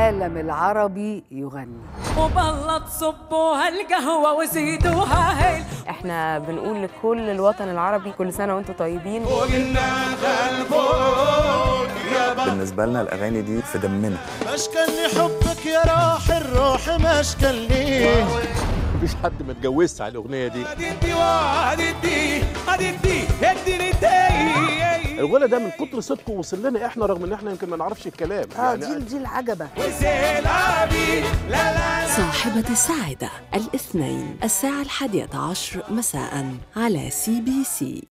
العالم العربي يغني وبالله تصبوها القهوة وزيدوها هيل احنا بنقول لكل الوطن العربي كل سنه وانتم طيبين بالنسبة لنا الأغاني دي في دمنا مشكلني حبك يا راح الروح مشكلني مفيش حد ما اتجوزش على الاغنيه دي الغنى ده من كتر صدقه وصل لنا احنا رغم ان احنا يمكن ما نعرفش الكلام اه دي دي العجبه صاحبة السعادة الاثنين الساعة الحادية عشر مساء على سي بي سي